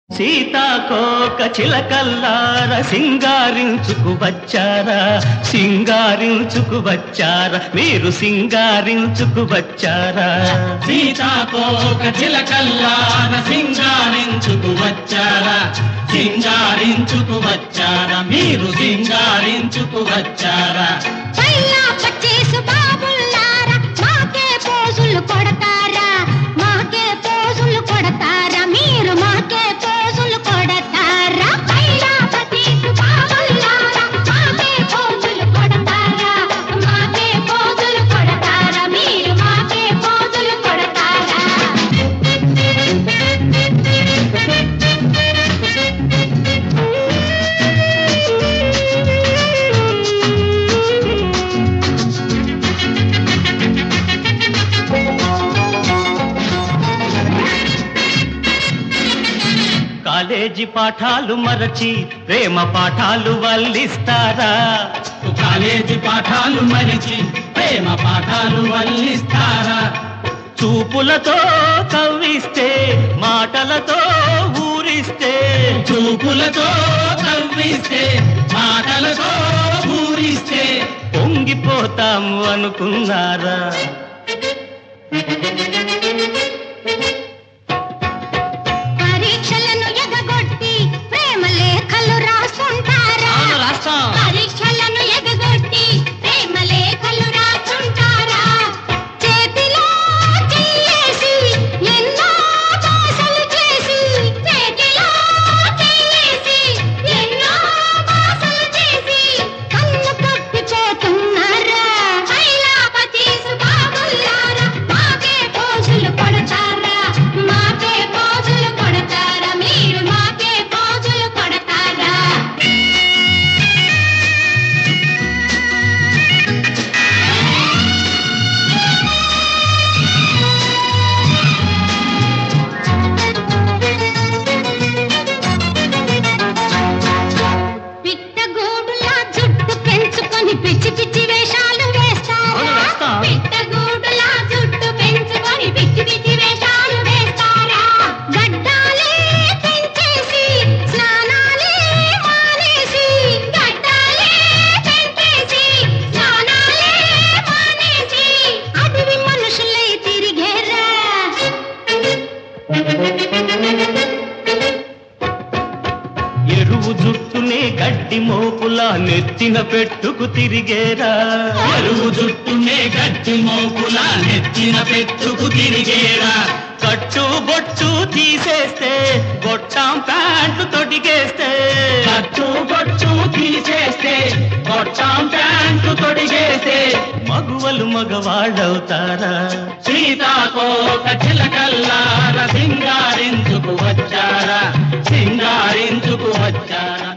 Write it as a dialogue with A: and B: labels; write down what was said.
A: సీతాకోక చిలకల్లార సింగారించుకు వచ్చారా సింగారించుకు వచ్చారా మీరు సింగారించుకు వచ్చారా
B: సీతాకోక చిలకల్లాన సింగారించుకు వచ్చారా సింగారించుకు వచ్చారా మీరు సింగారించుకు వచ్చారా
C: పైలా పచ్చేసు బాబుల్లారా మాకే పోజులు కొడతారా మాకే పోజులు కొడతారా మీరు మాకే పోజులు కొడతారా పైలా పచ్చేసు బాబుల్లారా మాకే పోజులు కొడతారా మాకే పోజులు కొడతారా మీరు మాకే పోజులు కొడతారా
A: కాలేజీ పాఠాలు మరచి ప్రేమ పాఠాలు వల్లిస్తారా
B: కాలేజీ పాఠాలు మరిచి ప్రేమ పాఠాలు వల్లిస్తారా
A: చూపులతో కవ్విస్తే మాటలతో ఊరిస్తే
B: చూపులతో కవ్విస్తే మాటలతో పూరిస్తే
A: పొంగిపోతాము అనుకున్నారా
C: పరీక్షలను ఎగగొట్టి ప్రేమ లేఖలు రాసుంటారా పరీక్షలను ఎగగొట్టి ప్రేమ లేఖలు రాసుంటారా చేతిలో చెయ్యేసి ఎన్నో భాషలు చేసి చేతిలో చెయ్యేసి ఎన్నో భాషలు చేసి కన్ను కప్పిపోతున్నారా హైలాపతీసు బాబుల్లారా మాకే పోజులు కొడతారా మాకే పోజులు కొడతారా మీరు మాకే పోజులు కొడతారా పిట్టగూడులా జుట్టు పెంచుకొని పిచ్చి పిచ్చి వేషాలు వేస్తారా
A: అవును, వేస్తాం.
C: పిట్టగూడులా జుట్టు పెంచుకొని పిచ్చి పిచ్చి వేషాలు వేస్తారా గడ్డాలే పెంచేసి స్నానాలే మానేసి గడ్డాలే పెంచేసి స్నానాలే మానేసి అడవి మనుషులై తిరిగేరా
A: ఎరువు జుట్టునే గడ్డి మోపులా నెత్తిన పెట్టుకు తిరిగేరా
B: అరువు జుట్టునే గట్టి మోపులా నెత్తిన పెట్టుకు తిరిగేరా
A: కట్టు బొట్టు తీసేస్తే గొట్టాం ప్యాంట్లు తొడిగేస్తే
B: కట్టు బొట్టు తీసేస్తే కొట్టాం ప్యాంటు తొడిగేస్తే
A: మగువలు మగవాళ్ళవుతారా
B: సీతాకోక చిలకల్లార సింగారించుకు వచ్చారా సింగారించుకు వచ్చారా